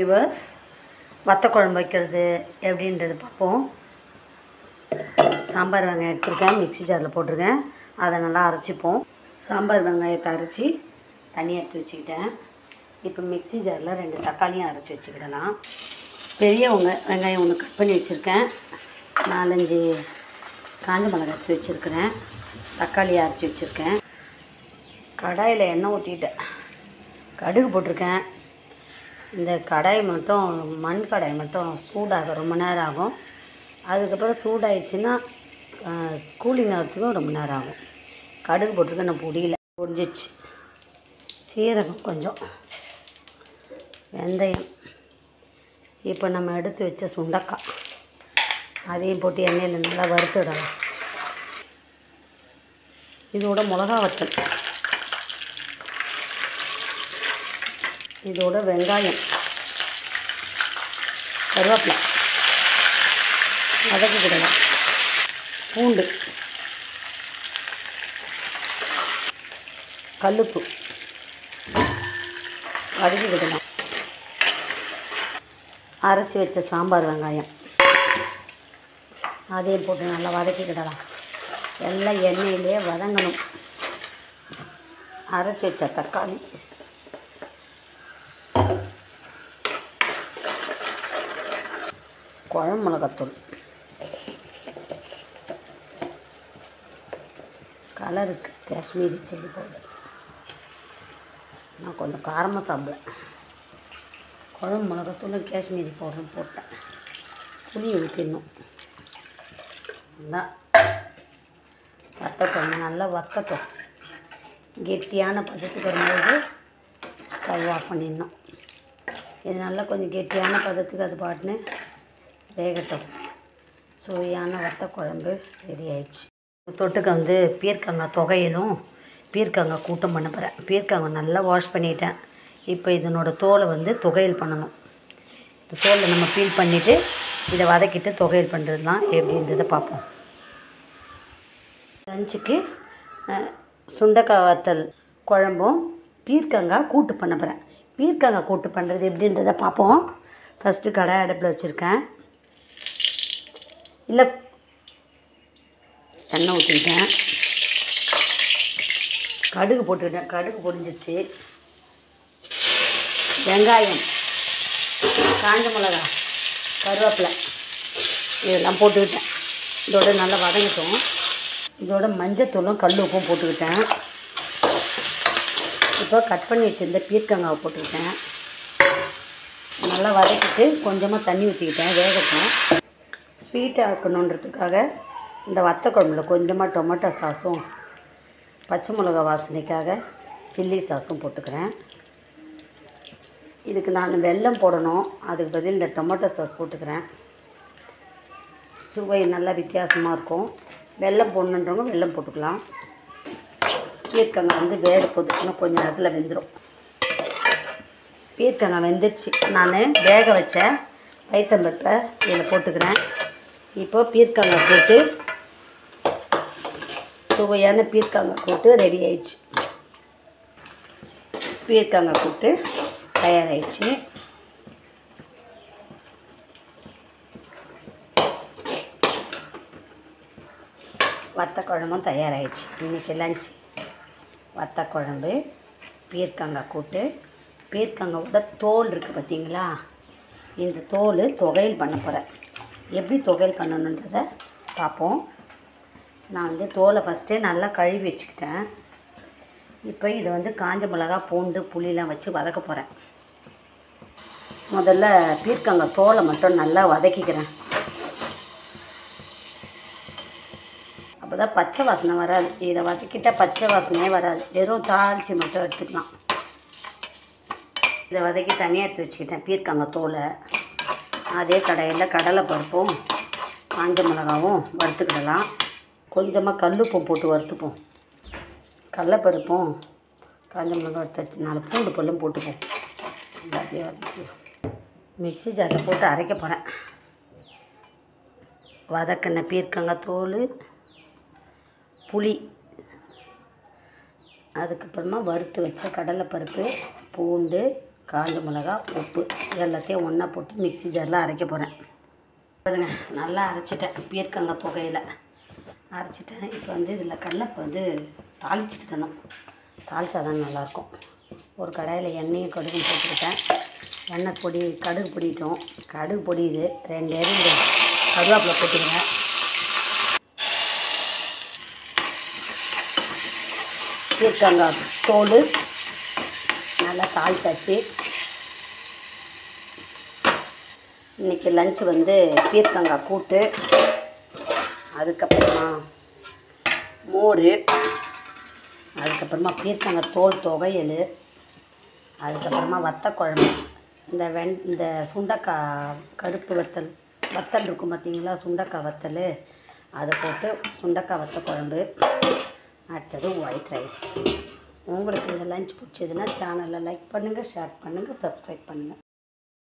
viewers வத்த குழம்பு வைக்கிறது எப்படின்றது பார்ப்போம் சாம்பார் வெங்காயம் எடுத்துருக்கேன் மிக்ஸி ஜாரில் போட்டிருக்கேன் அதை நல்லா அரைச்சிப்போம் சாம்பார் வெங்காயத்தை அரைச்சி தனியாக எடுத்து வச்சுக்கிட்டேன் இப்போ மிக்ஸி ஜாரில் ரெண்டு தக்காளியும் அரைச்சி வச்சுக்கிடலாம் பெரிய வெங்க வெங்காயம் ஒன்று கட் பண்ணி வச்சுருக்கேன் நாலஞ்சு காஞ்ச மிளகாய் எடுத்து வச்சுருக்கிறேன் தக்காளி அரைச்சி வச்சுருக்கேன் கடாயில் எண்ணெய் ஊற்றிட்டேன் கடுகு போட்டிருக்கேன் இந்த கடாய் மட்டும் மண் கடாய் மட்டும் சூடாக ரொம்ப நேரம் ஆகும் அதுக்கப்புறம் சூடாயிடுச்சுன்னா கூலிங் ஆகிறதுக்கும் ரொம்ப நேரம் ஆகும் கடுகு போட்டிருக்கேன் நான் பொடியில் பொடிஞ்சிச்சு சீரகம் கொஞ்சம் வெந்தயம் இப்போ நம்ம எடுத்து வச்ச சுண்டக்காய் அதையும் போட்டு எண்ணெயில் நல்லா வறுத்துடலாம் இதோட மிளகா வத்தல் இதோட வெங்காயம் கருவேப்பிலை வதக்கிக்கிடலாம் பூண்டு கல்லுப்பு வதக்கிக்கிடலாம் அரைச்சி வச்ச சாம்பார் வெங்காயம் அதையும் போட்டு நல்லா வதக்கிக்கிடலாம் எல்லாம் எண்ணெயிலே வதங்கணும் அரைச்சி வச்ச தக்காளி குழம்பு மிளகாத்தூள் கலருக்கு காஷ்மீரி சில்லி பவுடர் நான் கொஞ்சம் காரமாக சாப்பிடுவேன் குழம்பு மிளகாத்தூளும் காஷ்மீரி பவுடரும் போட்டேன் புளி ஊற்றிடணும் நல்லா வத்தட்டும் நல்லா வத்தட்டும் கெட்டியான பதத்துக்கு வரும்போது ஸ்டவ் ஆஃப் பண்ணிடணும் இது நல்லா கொஞ்சம் கெட்டியான பதத்துக்கு அது பாட்டுன்னு வேகட்டும் சுவையான வத்த குழம்பு ரெடி ஆயிடுச்சு தொட்டுக்க வந்து பீர்க்கங்காய் தொகையிலும் பீர்க்கங்காய் கூட்டம் பண்ண போகிறேன் பீர்க்கங்காய் நல்லா வாஷ் பண்ணிட்டேன் இப்போ இதனோட தோலை வந்து தொகையல் பண்ணணும் இந்த தோலை நம்ம பீல் பண்ணிவிட்டு இதை வதக்கிட்டு தொகையல் பண்ணுறது தான் எப்படின்றத பார்ப்போம் லஞ்சுக்கு சுண்டக்காய் வத்தல் குழம்பும் பீர்க்கங்காய் கூட்டு பண்ண போகிறேன் பீர்க்கங்காய் கூட்டு பண்ணுறது எப்படின்றத பார்ப்போம் ஃபஸ்ட்டு கடாய் அடுப்பில் வச்சுருக்கேன் இல்லை எண்ணெய் ஊற்றிக்கிட்டேன் கடுகு போட்டுக்கிட்டேன் கடுகு பொடிஞ்சிருச்சு வெங்காயம் காஞ்ச மிளகா கருவேப்பிலை இதெல்லாம் போட்டுக்கிட்டேன் இதோட நல்லா வதங்கட்டும் இதோட மஞ்சத்தூளும் கல் உப்பும் போட்டுக்கிட்டேன் இப்போ கட் பண்ணி வச்சுருந்த பீர்க்கங்காவை போட்டுக்கிட்டேன் நல்லா வதக்கிட்டு கொஞ்சமாக தண்ணி ஊற்றிக்கிட்டேன் வேகட்டும் ஸ்வீட்டாக இருக்கணுன்றதுக்காக இந்த வத்த குழம்புல கொஞ்சமாக டொமேட்டோ சாஸும் பச்சை மிளகா வாசனைக்காக சில்லி சாஸும் போட்டுக்கிறேன் இதுக்கு நான் வெல்லம் போடணும் அதுக்கு பதில் இந்த டொமேட்டோ சாஸ் போட்டுக்கிறேன் சுவை நல்லா வித்தியாசமாக இருக்கும் வெல்லம் போடணுன்றவங்க வெல்லம் போட்டுக்கலாம் பீர்க்கங்காய் வந்து வேக போகுது இன்னும் கொஞ்சம் நேரத்தில் வெந்துடும் பீர்க்கங்காய் வெந்துடுச்சு நான் வேக வச்ச பைத்தம்பருப்பை இதில் போட்டுக்கிறேன் இப்போ பீர்க்கங்காய் போட்டு சுவையான பீர்க்கங்காய் கூட்டு ரெடி ஆயிடுச்சு பீர்க்கங்காய் கூட்டு தயாராகிடுச்சு வத்த குழம்பும் தயாராகிடுச்சு இன்றைக்கி லஞ்ச் வத்த குழம்பு பீர்க்கங்காய் கூட்டு பீர்க்கங்காயோட தோல் இருக்குது பார்த்தீங்களா இந்த தோல் தொகையில் பண்ண போகிறேன் எப்படி தொகையில் பண்ணணுன்றதை பார்ப்போம் நான் வந்து தோலை ஃபஸ்ட்டே நல்லா கழுவி வச்சுக்கிட்டேன் இப்போ இதை வந்து காஞ்ச மிளகா பூண்டு புளிலாம் வச்சு வதக்க போகிறேன் முதல்ல பீர்க்கங்காய் தோலை மட்டும் நல்லா வதக்கிக்கிறேன் அப்போ தான் பச்சை வாசனை வராது இதை வதக்கிட்டால் பச்சை வாசனையே வராது வெறும் தாளிச்சி மட்டும் எடுத்துக்கலாம் இதை வதக்கி தனியாக எடுத்து வச்சுக்கிட்டேன் பீர்க்கங்காய் தோலை அதே கடையில் கடலை பருப்பும் காஞ்ச மிளகாவும் வறுத்துக்கிடலாம் கொஞ்சமாக கல்லுப்பும் போட்டு வறுத்துப்போம் கடலைப்பருப்பும் காஞ்ச மிளகா வறுத்து வச்சு நாலு பூண்டு பல்லும் போட்டுப்போம் அப்படியே வதக்கி மிக்ஸி ஜாரில் போட்டு அரைக்க போகிறேன் வதக்கின பீர்க்கங்காய் தோல் புளி அதுக்கப்புறமா வறுத்து வச்ச கடலைப்பருப்பு பூண்டு காஞ்ச மிளகா உப்பு எல்லாத்தையும் ஒன்றா போட்டு மிக்ஸி ஜாரில் அரைக்க போகிறேன் பாருங்க நல்லா அரைச்சிட்டேன் பீர்க்கங்காய் தொகையில் அரைச்சிட்டேன் இப்போ வந்து இதில் கடலப்பை வந்து தாளிச்சுக்கிடணும் தாளிச்சா தான் நல்லாயிருக்கும் ஒரு கடாயில் எண்ணெயும் கடுகும் போட்டுக்கிட்டேன் எண்ணெய் பொடி கடுகு பொடிட்டோம் கடுகு பொடியுது ரெண்டு எரிந்து கருவேப்பிலை போட்டுருங்க பீர்க்கங்காய் தோல் நல்லா தாளிச்சாச்சு இன்றைக்கி லஞ்ச் வந்து பீர்க்கங்காய் கூட்டு அதுக்கப்புறமா மோர் அதுக்கப்புறமா பீர்க்கங்காய் தோல் துவையல் அதுக்கப்புறமா வத்த குழம்பு இந்த வெண் இந்த சுண்டக்காய் கருப்பு வத்தல் வத்தல் இருக்கும் பார்த்தீங்களா சுண்டக்காய் வத்தல் அதை போட்டு சுண்டக்காய் வத்த குழம்பு அடுத்தது ஒயிட் ரைஸ் உங்களுக்கு இந்த லஞ்ச் பிடிச்சதுன்னா சேனலை லைக் பண்ணுங்கள் ஷேர் பண்ணுங்கள் சப்ஸ்கிரைப் பண்ணுங்கள்